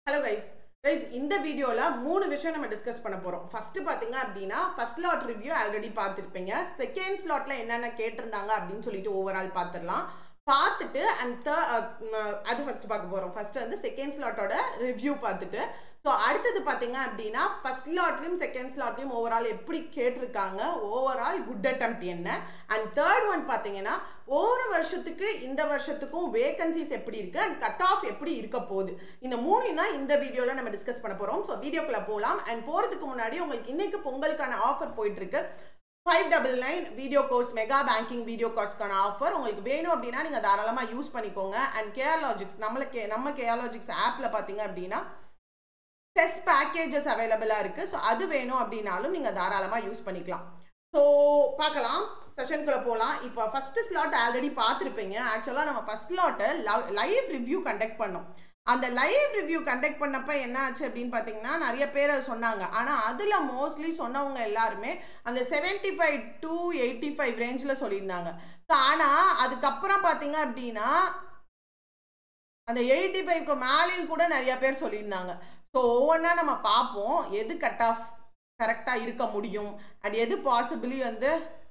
hello guys guys இந்த வீடியோவில் மூணு விஷயம் நம்ம டிஸ்கஸ் பண்ண போகிறோம் ஃபஸ்ட்டு பார்த்தீங்க அப்படின்னா ஃபர்ஸ்ட் லாட் ரிவ்யூ ஆல்ரெடி பார்த்துருப்பீங்க செகண்ட் ஸ்லாட்டில் என்னென்ன கேட்டிருந்தாங்க அப்படின்னு சொல்லிட்டு ஓவரால் பார்த்துடலாம் பார்த்துட்டு அண்ட் த அது ஃபஸ்ட்டு பார்க்க போகிறோம் ஃபஸ்ட்டு வந்து செகண்ட் ஸ்லாட்டோட ரிவ்யூ பார்த்துட்டு ஸோ அடுத்தது பார்த்தீங்க அப்படின்னா ஃபஸ்ட் ஸ்லாட்லையும் செகண்ட் ஸ்லாட்லையும் ஓவரால் எப்படி கேட்டிருக்காங்க ஓவரால் குட் அட்டம்ப்ட் என்ன அண்ட் தேர்ட் ஒன் பார்த்தீங்கன்னா ஒவ்வொரு வருஷத்துக்கு இந்த வருஷத்துக்கும் வேகன்சிஸ் எப்படி இருக்கு அண்ட் கட் ஆஃப் எப்படி இருக்க போகுது இந்த மூணையும் தான் இந்த வீடியோவில் நம்ம டிஸ்கஸ் பண்ண போகிறோம் ஸோ வீடியோக்குள்ளே போகலாம் அண்ட் போகிறதுக்கு முன்னாடி உங்களுக்கு இன்னைக்கு பொங்கலுக்கான ஆஃபர் போயிட்டு இருக்கு five double nine video course mega banking video கோர்ஸ்க்கான ஆஃபர் உங்களுக்கு வேணும் அப்படின்னா நீங்கள் தாராளமாக யூஸ் பண்ணிக்கோங்க அண்ட் கேர்லாஜிக்ஸ் நம்மளை கே நம்ம கேர்லாஜிக்ஸ் ஆப்பில் பார்த்தீங்க அப்படின்னா டெஸ்ட் பேக்கேஜஸ் அவைலபிளாக இருக்குது ஸோ அது வேணும் அப்படின்னாலும் நீங்கள் தாராளமாக யூஸ் பண்ணிக்கலாம் ஸோ பார்க்கலாம் செஷனுக்குள்ளே போகலாம் இப்போ ஃபஸ்ட்டு ஸ்லாட் ஆல்ரெடி பார்த்துருப்பீங்க ஆக்சுவலாக நம்ம ஃபஸ்ட் ஸ்லாட்டை லைவ் ரிவ்யூ கண்டக்ட் பண்ணோம் அந்த லைவ் ரிவ்யூ கண்டக்ட் பண்ணப்ப என்ன ஆச்சு அப்படின்னு பார்த்தீங்கன்னா நிறைய பேர் சொன்னாங்க ஆனால் அதில் மோஸ்ட்லி சொன்னவங்க எல்லாருமே அந்த seventy five to eighty five ரேஞ்சில் சொல்லியிருந்தாங்க ஸோ ஆனால் அதுக்கப்புறம் பார்த்தீங்க அப்படின்னா அந்த எயிட்டி ஃபைவ்க்கு மேலேயும் கூட நிறைய பேர் சொல்லியிருந்தாங்க ஸோ ஒவ்வொன்றா நம்ம பார்ப்போம் எது கட் ஆஃப் கரெக்டாக இருக்க முடியும் அண்ட் எது பாசிபிளி வந்து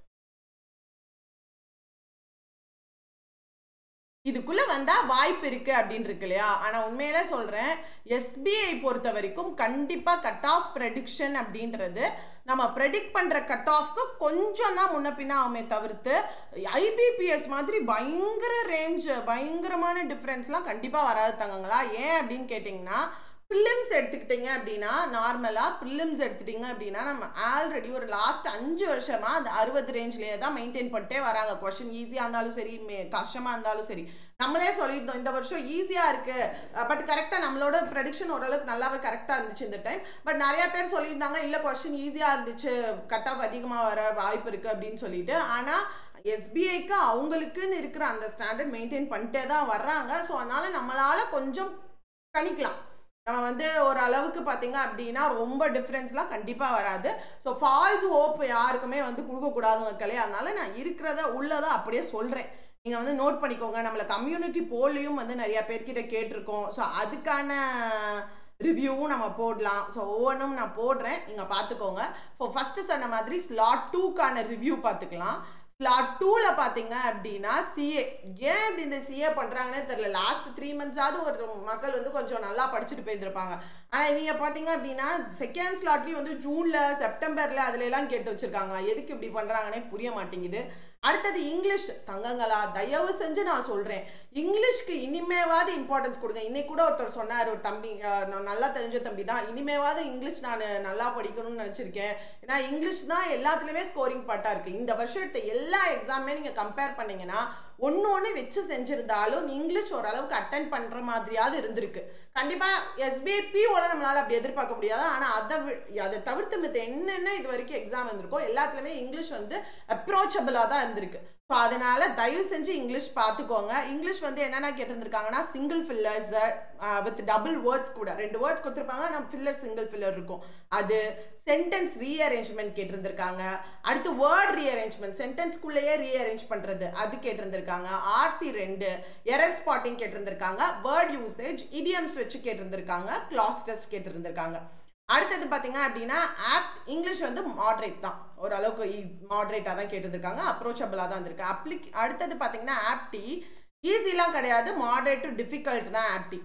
இதுக்குள்ள வந்தா வாய்ப்பு இருக்கு அப்படின்னு இருக்கு இல்லையா ஆனா உண்மையில சொல்றேன் எஸ்பிஐ பொறுத்த வரைக்கும் கண்டிப்பா கட் ஆஃப் ப்ரெடிக்ஷன் அப்படின்றது நம்ம ப்ரெடிக்ட் பண்ற கட் ஆஃப்க்கு கொஞ்சம் தான் முன்ன பின்ன ஆகுமே தவிர்த்து ஐபிபிஎஸ் மாதிரி பயங்கர ரேஞ்ச் பயங்கரமான டிஃப்ரென்ஸ்லாம் கண்டிப்பா வராது தங்கங்களா ஏன் அப்படின்னு கேட்டிங்கன்னா ப்ரிலிம்ஸ் எடுத்துக்கிட்டிங்க அப்படின்னா நார்மலாக ப்ரிலிம்ஸ் எடுத்துட்டிங்க அப்படின்னா நம்ம ஆல்ரெடி ஒரு லாஸ்ட் அஞ்சு வருஷமாக அந்த அறுபது ரேஞ்ச்லேயே தான் மெயின்டைன் பண்ணிட்டே வராங்க கொஷின் ஈஸியாக இருந்தாலும் சரி மே கஷ்டமாக இருந்தாலும் சரி நம்மளே சொல்லியிருந்தோம் இந்த வருஷம் ஈஸியாக இருக்குது பட் கரெக்டாக நம்மளோட ப்ரெடிக்ஷன் ஓரளவுக்கு நல்லாவே கரெக்டாக இருந்துச்சு இந்த டைம் பட் நிறைய பேர் சொல்லியிருந்தாங்க இல்லை கொஷின் ஈஸியாக இருந்துச்சு கட் ஆஃப் அதிகமாக வர வாய்ப்பு இருக்குது அப்படின்னு சொல்லிட்டு ஆனால் எஸ்பிஐக்கு அவங்களுக்குன்னு இருக்கிற அந்த ஸ்டாண்டர்ட் மெயின்டைன் பண்ணிட்டே தான் வர்றாங்க ஸோ அதனால் நம்மளால் கொஞ்சம் கணிக்கலாம் நம்ம வந்து ஒரு அளவுக்கு பார்த்தீங்க அப்படின்னா ரொம்ப டிஃப்ரென்ஸ்லாம் கண்டிப்பாக வராது ஸோ ஃபால்ஸ் ஹோப் யாருக்குமே வந்து கொடுக்கக்கூடாது மக்களே அதனால நான் இருக்கிறத உள்ளதை அப்படியே சொல்கிறேன் நீங்கள் வந்து நோட் பண்ணிக்கோங்க நம்மளை கம்யூனிட்டி போல்லையும் வந்து நிறையா பேர்கிட்ட கேட்டிருக்கோம் ஸோ அதுக்கான ரிவ்யூவும் நம்ம போடலாம் ஸோ ஒவ்வொன்றும் நான் போடுறேன் நீங்கள் பார்த்துக்கோங்க ஸோ ஃபஸ்ட்டு சொன்ன மாதிரி ஸ்லாட் டூக்கான ரிவ்யூ பார்த்துக்கலாம் ஸ்லாட் டூவில் பார்த்தீங்க அப்படின்னா சிஏ ஏன் இப்படி இந்த சிஏ பண்ணுறாங்கன்னே தெரில லாஸ்ட் த்ரீ மந்த்ஸாவது ஒரு மக்கள் வந்து கொஞ்சம் நல்லா படிச்சுட்டு போயிருந்திருப்பாங்க ஆனால் இவங்க பார்த்தீங்க அப்படின்னா செகண்ட் ஸ்லாட்லேயும் வந்து ஜூனில் செப்டம்பரில் அதுல எல்லாம் கேட்டு வச்சுருக்காங்க எதுக்கு இப்படி பண்ணுறாங்கன்னே புரிய மாட்டேங்குது அடுத்தது இங்கிலீஷ் தங்கங்களா தயவு செஞ்சு நான் சொல்கிறேன் இங்கிலீஷ்க்கு இனிமேவாவது இம்பார்ட்டன்ஸ் கொடுங்க இன்னைக்கு கூட ஒருத்தர் சொன்னார் ஒரு தம்பி நல்லா தெரிஞ்ச தம்பி தான் இனிமேவாவது இங்கிலீஷ் நான் நல்லா படிக்கணும்னு நினச்சிருக்கேன் ஏன்னா இங்கிலீஷ் தான் எல்லாத்துலேயுமே ஸ்கோரிங் பார்ட்டாக இருக்குது இந்த வருஷம் எடுத்த எல்லா எக்ஸாமே நீங்கள் கம்பேர் பண்ணீங்கன்னா ஒன்று ஒன்று வச்சு செஞ்சுருந்தாலும் இங்கிலீஷ் ஓரளவுக்கு அட்டன் பண்ணுற மாதிரியாவது இருந்திருக்கு கண்டிப்பாக எஸ்பிஐ பிஓல நம்மளால் அப்படி எதிர்பார்க்க முடியாது ஆனால் அதை அதை தவிர்த்து மித்த என்னென்ன இது வரைக்கும் எக்ஸாம் வந்திருக்கோ எல்லாத்துலேயுமே இங்கிலீஷ் வந்து அப்ரோச்சபிளாக தான் இருந்திருக்கு ஸோ அதனால தயவு செஞ்சு இங்கிலீஷ் பார்த்துக்கோங்க இங்கிலீஷ் வந்து என்னென்ன கேட்டிருந்திருக்காங்கன்னா single fillers with double words கூட ரெண்டு வேர்ட்ஸ் கொடுத்துருப்பாங்க நம்ம ஃபில்லர் சிங்கிள் ஃபில்லர் இருக்கும் அது சென்டென்ஸ் ரீஅரேஞ்ச்மெண்ட் கேட்டிருந்திருக்காங்க அடுத்து வேர்ட் ரீஅரேஞ்ச்மெண்ட் சென்டென்ஸ்குள்ளேயே ரீஅரேஞ்ச் பண்ணுறது அது கேட்டிருந்திருக்காங்க ஆர்சி ரெண்டு எரர் ஸ்பாட்டிங் கேட்டிருந்திருக்காங்க வேர்ட் யூசேஜ் இடியம்ஸ் வச்சு கேட்டிருந்திருக்காங்க கிளாஸ் டெஸ்ட் கேட்டிருந்திருக்காங்க அடுத்தது பார்த்தீங்க அப்படின்னா ஆப் இங்கிலீஷ் வந்து மாட்ரேட் தான் ஓரளவுக்கு மாட்ரேட்டாக தான் கேட்டிருந்திருக்காங்க அப்ரோச்சபிளாக தான் இருந்திருக்கு அப்ளிக் அடுத்தது பார்த்தீங்கன்னா ஆப்டி ஈஸிலாம் கிடையாது மாட்ரேட் டு டிஃபிகல்ட் தான் ஆப்டி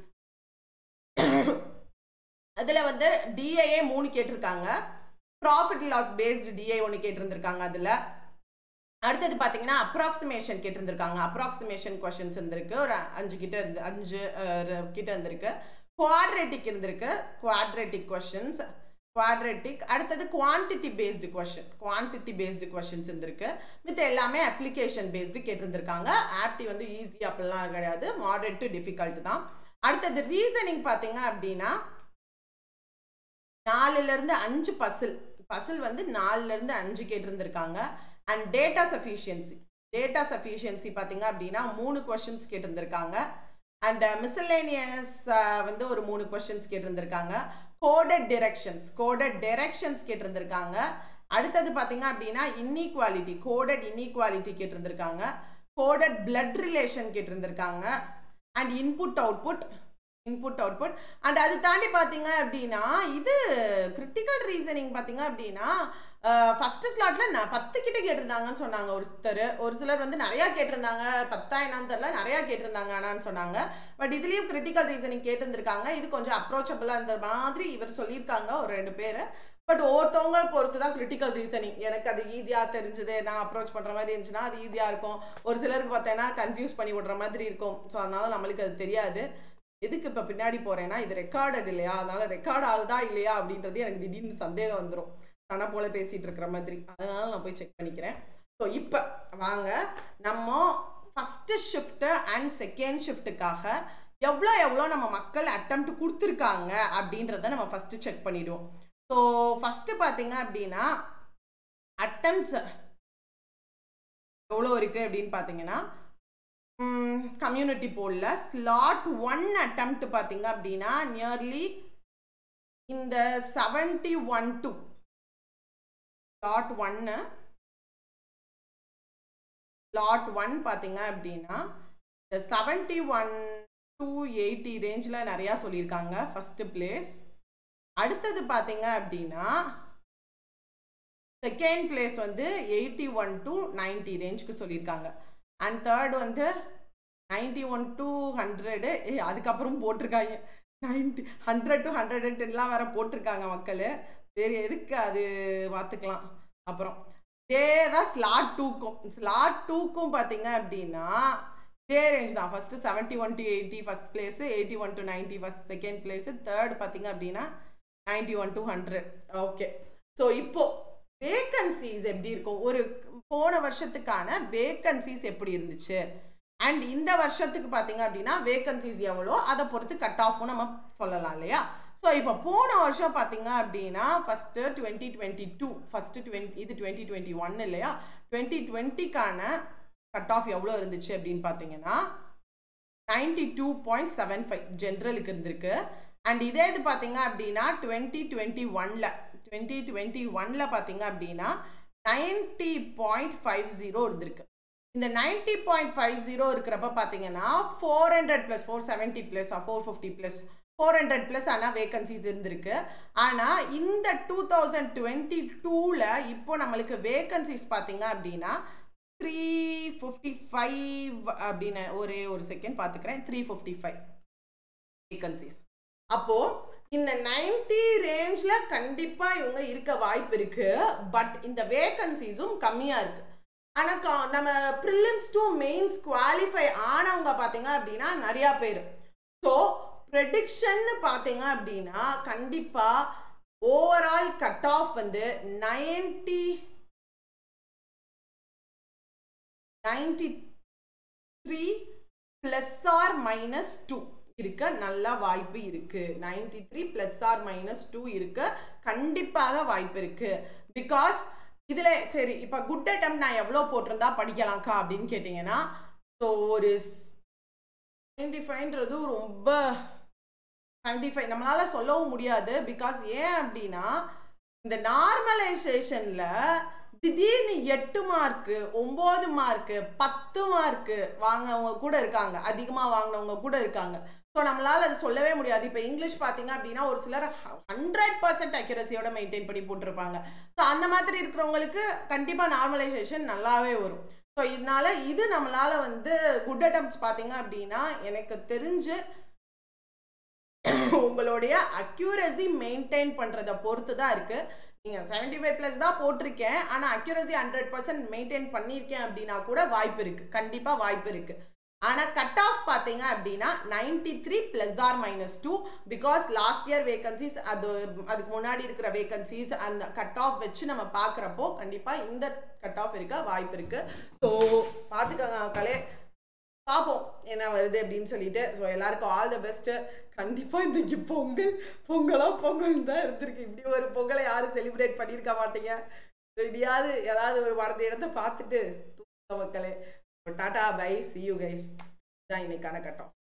அதில் வந்து டிஏஏ மூணு கேட்டிருக்காங்க ப்ராஃபிட் லாஸ் பேஸ்டு டிஏ ஒன்று கேட்டிருந்திருக்காங்க அதில் அடுத்தது பார்த்தீங்கன்னா அப்ராக்சிமேஷன் கேட்டிருந்திருக்காங்க அப்ராக்சிமேஷன் கொஷின்ஸ் இருந்திருக்கு ஒரு அஞ்சு கிட்ட இருந்து அஞ்சு கிட்ட இருந்திருக்கு குவாட்ரேட்டிக் இருந்திருக்கு குவாட்ரேட்டிக் கொஷின்ஸ் குவாட்ரேட்டிக் அடுத்தது quantity based question quantity based questions இருந்திருக்கு மித்த எல்லாமே அப்ளிகேஷன் பேஸ்டு கேட்டிருந்திருக்காங்க ஆப்டி வந்து ஈஸி அப்படிலாம் கிடையாது மாடரேட் டு டிஃபிகல்ட் தான் அடுத்தது ரீசனிங் பார்த்தீங்க அப்படின்னா நாலுலேருந்து அஞ்சு பசில் பசில் வந்து நாலுலேருந்து அஞ்சு கேட்டிருந்திருக்காங்க and data sufficiency data sufficiency பார்த்தீங்க அப்படின்னா மூணு கொஷின்ஸ் கேட்டிருந்திருக்காங்க அண்ட் மிஸ்லேனியஸ் வந்து ஒரு மூணு கொஷின்ஸ் கேட்டிருந்திருக்காங்க கோடட் டிரெக்ஷன்ஸ் கோடட் டிரெக்ஷன்ஸ் கேட்டிருந்திருக்காங்க அடுத்தது பார்த்தீங்க அப்படின்னா இன்இக்வாலிட்டி கோடட் இன்இக்வாலிட்டி கேட்டிருந்திருக்காங்க கோடட் பிளட் ரிலேஷன் கேட்டிருந்திருக்காங்க and input output input output and அது தாண்டி பார்த்தீங்க அப்படின்னா இது கிரிட்டிக்கல் ரீசனிங் பார்த்தீங்க அப்படின்னா ஃபஸ்ட்டு ஸ்லாட்டில் நான் பத்து கிட்ட கேட்டிருந்தாங்கன்னு சொன்னாங்க ஒருத்தர் ஒரு சிலர் வந்து நிறையா கேட்டிருந்தாங்க பத்தா என்னன்னு தெரில நிறையா கேட்டிருந்தாங்க ஆனான்னு சொன்னாங்க பட் இதுலேயும் கிரிட்டிக்கல் ரீசனிங் கேட்டிருந்திருக்காங்க இது கொஞ்சம் அப்ரோச்சபிளாக அந்த மாதிரி இவர் சொல்லியிருக்காங்க ஒரு ரெண்டு பேர் பட் ஒவ்வொருத்தவங்க பொறுத்து தான் கிரிட்டிக்கல் ரீசனிங் எனக்கு அது ஈஸியாக தெரிஞ்சுது நான் அப்ரோச் பண்ணுற மாதிரி இருந்துச்சுன்னா அது ஈஸியாக இருக்கும் ஒரு சிலருக்கு பார்த்தேன்னா கன்ஃபியூஸ் பண்ணி விடுற மாதிரி இருக்கும் ஸோ அதனால நம்மளுக்கு அது தெரியாது எதுக்கு இப்போ பின்னாடி போகிறேன்னா இது ரெக்கார்டட் இல்லையா அதனால ரெக்கார்ட் ஆகுதா இல்லையா அப்படின்றது எனக்கு திடீர்னு சந்தேகம் வந்துடும் தன போல பேசிகிட்டு இருக்கிற மாதிரி அதனால நான் போய் செக் பண்ணிக்கிறேன் ஸோ இப்போ வாங்க நம்ம ஃபஸ்ட்டு ஷிஃப்ட்டு அண்ட் செகண்ட் ஷிஃப்ட்டுக்காக எவ்வளோ எவ்வளோ நம்ம மக்கள் அட்டம்ப்ட் கொடுத்துருக்காங்க அப்படின்றத நம்ம ஃபஸ்ட்டு செக் பண்ணிவிடுவோம் ஸோ ஃபஸ்ட்டு பார்த்தீங்க அப்படின்னா அட்டம்ஸ் எவ்வளோ இருக்குது அப்படின்னு பார்த்தீங்கன்னா கம்யூனிட்டி போலில் ஸ்லாட் ஒன் அட்டம்ப்ட் பார்த்தீங்க அப்படின்னா நியர்லி இந்த செவன்டி ஒன் டூ ஸ்லாட் ஒன்னு ஸ்லாட் ஒன் பார்த்தீங்க அப்படின்னா இந்த செவன்டி ஒன் டூ எயிட்டி ரேஞ்சில் நிறையா சொல்லியிருக்காங்க ஃபஸ்ட்டு பிளேஸ் அடுத்தது பார்த்தீங்க அப்படின்னா செகண்ட் பிளேஸ் வந்து எயிட்டி ஒன் டு நைன்டி ரேஞ்சுக்கு சொல்லியிருக்காங்க அண்ட் தேர்ட் வந்து நைன்டி ஒன் டு ஹண்ட்ரடு அதுக்கப்புறம் போட்டிருக்காங்க ninety hundred to hundred and டென்லாம் வேற போட்டிருக்காங்க மக்கள் சரி எதுக்கு அது பார்த்துக்கலாம் அப்புறம் இதே தான் ஸ்லாட் டூக்கும் ஸ்லாட் டூக்கும் பார்த்தீங்க அப்படின்னா இதே ரேஞ்ச் தான் first seventy one to eighty first place eighty one to ninety first second place third பார்த்தீங்க அப்படின்னா ninety one to hundred okay so இப்போது வேக்கன்சிஸ் எப்படி இருக்கும் ஒரு போன வருஷத்துக்கான வேக்கன்சிஸ் எப்படி இருந்துச்சு அண்ட் இந்த வருஷத்துக்கு பார்த்தீங்க அப்படின்னா வேக்கன்சிஸ் எவ்வளோ அதை பொறுத்து கட் ஆஃபும் நம்ம சொல்லலாம் இல்லையா ஸோ இப்போ போன வருஷம் பார்த்தீங்க அப்படின்னா first twenty twenty two first twenty இது டுவெண்ட்டி டுவெண்ட்டி ஒன் இல்லையா டுவெண்ட்டி டுவெண்ட்டிக்கான கட் ஆஃப் எவ்வளோ இருந்துச்சு அப்படின்னு பார்த்தீங்கன்னா ninety two point seven five ஜென்ரலுக்கு இருந்திருக்கு அண்ட் இதே இது பார்த்தீங்க அப்படின்னா டுவெண்ட்டி டுவெண்ட்டி ஒனில் டுவெண்ட்டி டுவெண்ட்டி ஒனில் பார்த்தீங்க அப்படின்னா நைன்டி பாயிண்ட் ஃபைவ் ஜீரோ இருந்திருக்கு இந்த நைன்டி பாயிண்ட் ஃபைவ் ஜீரோ இருக்கிறப்ப பார்த்தீங்கன்னா four hundred plus four seventy plus four fifty plus four hundred plus ஆனால் வேகன்சிஸ் இருந்திருக்கு ஆனால் இந்த டூ தௌசண்ட் டுவெண்ட்டி டூவில் இப்போ நம்மளுக்கு வேகன்சிஸ் பார்த்தீங்க அப்படின்னா த்ரீ ஃபிஃப்டி ஃபைவ் அப்படின்னு ஒரே ஒரு செகண்ட் பார்த்துக்கிறேன் த்ரீ ஃபிஃப்டி ஃபைவ் வேகன்சிஸ் அப்போது இந்த நைன்டி ரேஞ்சில் கண்டிப்பாக இவங்க இருக்க வாய்ப்பு இருக்குது பட் இந்த வேகன்சிஸும் கம்மியாக இருக்குது ஆனால் கா நம்ம ப்ரிலிம்ஸ் டு மெயின்ஸ் குவாலிஃபை ஆனவங்க பார்த்தீங்க அப்படின்னா நிறையா பேர் ஸோ ப்ரெடிக்ஷன்னு பார்த்தீங்க அப்படின்னா கண்டிப்பாக ஓவரால் கட் ஆஃப் வந்து ninety ninety three plus or minus two இருக்க நல்ல வாய்ப்பு இருக்கு ninety three plus or minus two இருக்க கண்டிப்பாக வாய்ப்பு இருக்கு பிகாஸ் இதில் சரி இப்போ குட் அட்டம் நான் எவ்வளோ போட்டிருந்தா படிக்கலாம்க்கா அப்படின்னு கேட்டிங்கன்னா ஸோ ஒரு நைன்டி ஃபைவ்ன்றது ரொம்ப செவன்டி ஃபைவ் நம்மளால் சொல்லவும் முடியாது பிகாஸ் ஏன் அப்படின்னா இந்த நார்மலைசேஷனில் திடீர்னு எட்டு மார்க்கு ஒம்பது மார்க்கு பத்து மார்க்கு வாங்கினவங்க கூட இருக்காங்க அதிகமாக வாங்கினவங்க கூட இருக்காங்க ஸோ நம்மளால் அது சொல்லவே முடியாது இப்போ இங்கிலீஷ் பார்த்தீங்க அப்படின்னா ஒரு சிலர் ஹண்ட்ரட் பர்சன்ட் அக்யூரஸியோட மெயின்டைன் பண்ணி போட்டிருப்பாங்க ஸோ அந்த மாதிரி இருக்கிறவங்களுக்கு கண்டிப்பாக நார்மலைசேஷன் நல்லாவே வரும் ஸோ இதனால இது நம்மளால் வந்து குட் அட்டம்ஸ் பார்த்தீங்க அப்படின்னா எனக்கு தெரிஞ்சு உங்களுடைய அக்யூரசி மெயின்டைன் பண்ணுறதை பொறுத்து தான் இருக்குது நீங்கள் செவன்டி ஃபைவ் ப்ளஸ் தான் போட்டிருக்கேன் ஆனால் அக்யூரசி ஹண்ட்ரட் பர்சன்ட் மெயின்டைன் பண்ணியிருக்கேன் அப்படின்னா கூட வாய்ப்பு இருக்குது கண்டிப்பாக வாய்ப்பு இருக்குது ஆனால் கட் ஆஃப் பார்த்தீங்க அப்படின்னா ninety three plus or minus two because last year vacancies அது அதுக்கு முன்னாடி இருக்கிற வேகன்சிஸ் அந்த கட் ஆஃப் வச்சு நம்ம பார்க்குறப்போ கண்டிப்பாக இந்த கட் ஆஃப் இருக்க வாய்ப்பு இருக்குது ஸோ பார்த்துக்கோங்க கலே பார்ப்போம் என்ன வருது அப்படின்னு சொல்லிட்டு ஸோ எல்லாருக்கும் ஆல் த பெஸ்ட்டு கண்டிப்பாக இன்னைக்கு பொங்கல் பொங்கலாக பொங்கல் தான் இருந்திருக்கு இப்படி ஒரு பொங்கலை யாரும் செலிப்ரேட் பண்ணியிருக்க மாட்டீங்க எப்படியாவது ஏதாவது ஒரு படத்தை இடத்த பார்த்துட்டு தூக்க மக்களே tata bye see you guys தான் இன்னைக்கான கட்டம்